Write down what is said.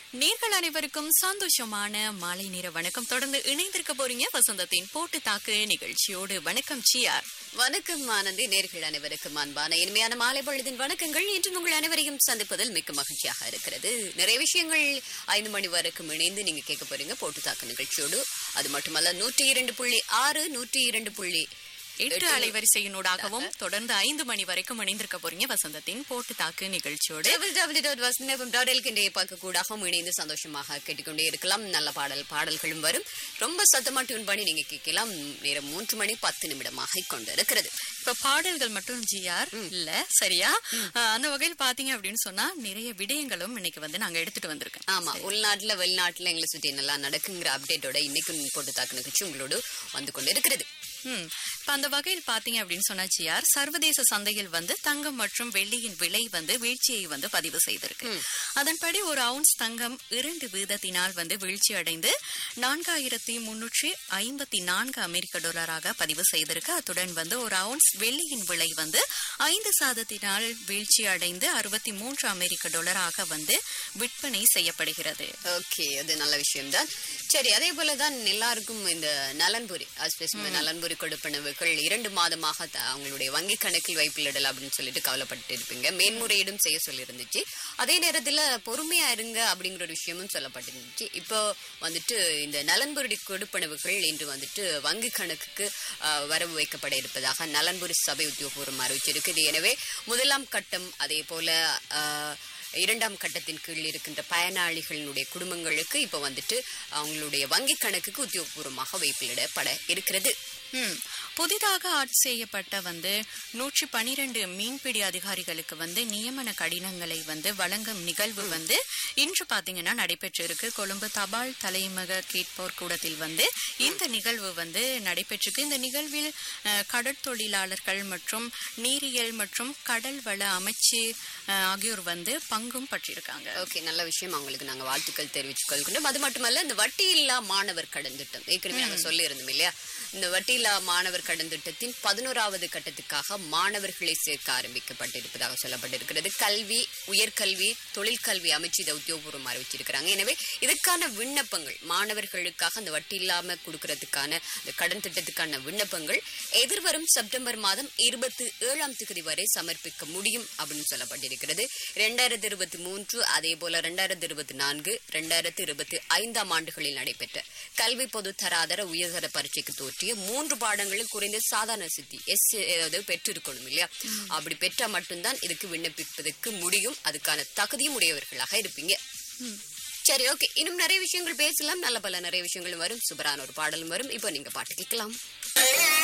நேர்கள் அனைவருக்கும் சந்தோஷமான மாலை நேர வணக்கம் தொடர்ந்து இணைந்திருக்க போறீங்க வசந்தத்தின் போட்டு தாக்கு நிகழ்ச்சியோடு வணக்கம் சியார் வணக்கம் ஆனந்தி நேர்கள் அனைவருக்கும் அன்பான இனிமையான மாலை பொழுதின் வணக்கங்கள் இன்று உங்கள் அனைவரையும் சந்திப்பதில் மிக்க மகிழ்ச்சியாக இருக்கிறது நிறைய விஷயங்கள் ஐந்து மணி வரைக்கும் இணைந்து நீங்க கேட்க போறீங்க போட்டு தாக்கு நிகழ்ச்சியோடு அது மட்டுமல்ல நூற்றி இரண்டு புள்ளி ஆறு நூற்றி இரண்டு புள்ளி எட்டு அலைவரிசையினூடாகவும் தொடர்ந்து ஐந்து மணி வரைக்கும் இணைந்திருக்க போறீங்க வசந்தத்தின் போட்டு தாக்கு நிகழ்ச்சியோடு கூடாகவும் இணைந்து சந்தோஷமாக கேட்டுக்கொண்டே இருக்கலாம் நல்ல பாடல் பாடல்களும் வரும் ரொம்ப சத்தமா டியூன் பண்ணி நீங்க கேட்கலாம் நேரம் மூன்று மணி பத்து நிமிடமாக கொண்டு இருக்கிறது இப்ப பாடல்கள் மட்டும் ஜிஆர் இல்ல சரியா அஹ், அந்த வகையில் பாத்தீங்க அப்படின்னு சொன்னா நிறைய விடயங்களும் இன்னைக்கு வந்து நாங்க எடுத்துட்டு வந்திருக்கோம் ஆமா உள்நாட்டுல வெளிநாட்டுல எங்களை சுத்தி நல்லா நடக்குங்கிற அப்டேட்டோட இன்னைக்கு போட்டு தாக்கு நிகழ்ச்சி உங்களோடு வந்து கொண்டு இருக்கிறது ம். இப்ப அந்த வகையில் பாத்தீங்க அப்படின்னு சொன்னா ஜிஆர் சர்வதேச சந்தையில் வந்து தங்கம் மற்றும் வெள்ளியின் விலை வந்து வீழ்ச்சியை வந்து பதிவு செய்திருக்கு அதன்படி ஒரு அவுன்ஸ் தங்கம் இரண்டு வீதத்தினால் வந்து வீழ்ச்சி அடைந்து நான்காயிரத்தி முன்னூற்றி ஐம்பத்தி நான்கு அமெரிக்க டாலராக பதிவு செய்திருக்கு அத்துடன் வந்து ஒரு அவுன்ஸ் வெள்ளியின் விலை வந்து ஐந்து சாதத்தினால் வீழ்ச்சி அடைந்து அறுபத்தி மூன்று அமெரிக்க டாலராக வந்து விற்பனை செய்யப்படுகிறது ஓகே அது நல்ல விஷயம் தான் சரி அதே போலதான் எல்லாருக்கும் இந்த நலன்புரி ஆஸ்பெஸ் நலன்புரி கொடுப்பனவுகள் இரண்டு மாதமாக த- அவங்களுடைய வங்கி கணக்கில் வைப்பிலிடல் அப்படின்னு சொல்லிட்டு கவலைப்பட்டு இருப்பீங்க மேன்முறையீடும் செய்ய சொல்லியிருந்துச்சு அதே நேரத்துல பொறுமையா இருங்க அப்படிங்கிற ஒரு விஷயமும் சொல்லப்பட்டிருந்துச்சு இப்போ வந்துட்டு இந்த நலன்புரி கொடுப்பனவுகள் இன்று வந்துட்டு வங்கி கணக்குக்கு ஆஹ், வரவு வைக்கப்பட இருப்பதாக நலன்புரி சபை உத்தியோகபூர்வம் அறிவிச்சிருக்குது எனவே முதலாம் கட்டம் அதே போல ஆஹ், இரண்டாம் கட்டத்தின் கீழ் இருக்கின்ற பயனாளிகளினுடைய குடும்பங்களுக்கு இப்போ வந்துட்டு அவங்களுடைய வங்கி கணக்குக்கு உத்தியோகபூர்வமாக வைப்பிலிடப்பட இருக்கிறது ம். புதிதாக ஆட்சி செய்யப்பட்ட வந்து நூற்றி பனிரெண்டு மீன்பிடி அதிகாரிகளுக்கு வந்து நியமன கடினங்களை வந்து வழங்கும் நிகழ்வு வந்து இன்று பாத்தீங்கன்னா நடைபெற்றிருக்கு கொழும்பு தபால் தலைமக கேட்போர் கூடத்தில் வந்து இந்த நிகழ்வு வந்து நடைபெற்றிருக்கு இந்த நிகழ்வில் அஹ், கடற்தொழிலாளர்கள் மற்றும் நீரியல் மற்றும் கடல் வள அமைச்சு அஹ், ஆகியோர் வந்து பங்கும் பற்றியிருக்காங்க ஓகே நல்ல விஷயம் அவங்களுக்கு நாங்க வாழ்த்துக்கள் தெரிவித்துக் கொள்கின்றோம் அது மட்டுமல்ல இந்த வட்டி இல்லா மாணவர் கடன் திட்டம் ஏற்கனவே நாங்க சொல்லி இருந்தோம் இல்லையா இந்த வட்டி இல்லா மாணவர் கடன் திட்டத்தின் பதினோராவது கட்டத்துக்காக மாணவர்களை சேர்க்க ஆரம்பிக்கப்பட்டிருப்பதாக சொல்லப்பட்டிருக்கிறது கல்வி உயர்கல்வி தொழிற்கல்வி அமைச்சு இதை உத்தியோகபூர்வம் அறிவிச்சிருக்கிறாங்க எனவே இதற்கான விண்ணப்பங்கள் மாணவர்களுக்காக அந்த வட்டி இல்லாம கொடுக்கறதுக்கான இந்த கடன் திட்டத்துக்கான விண்ணப்பங்கள் எதிர்வரும் செப்டம்பர் மாதம் இருபத்தி ஏழாம் தேதி வரை சமர்ப்பிக்க முடியும் அப்படின்னு சொல்லப்பட்டிருக்கிறது இரண்டாயிரத்தி இருபத்தி மூன்று அதே போல இரண்டாயிரத்தி இருபத்தி நான்கு இரண்டாயிரத்தி இருபத்தி ஐந்தாம் ஆண்டுகளில் நடைபெற்ற கல்வி பொது தராதர உயர்தர பரீட்சைக்கு தோற்றிய மூன்று பாடங்களில் குறைந்த சாதாரண சித்தி எஸ் ஏதாவது பெற்றிருக்கணும் இல்லையா அப்படி பெற்றா மட்டும்தான் இதுக்கு விண்ணப்பிப்பதற்கு முடியும் அதுக்கான தகுதியும் உடையவர்களாக இருப்பீங்க சரி ஓகே இன்னும் நிறைய விஷயங்கள் பேசலாம் நல்ல பல நிறைய விஷயங்களும் வரும் சூப்பரான ஒரு பாடலும் வரும் இப்போ நீங்க பாட்டு கேட்கலாம்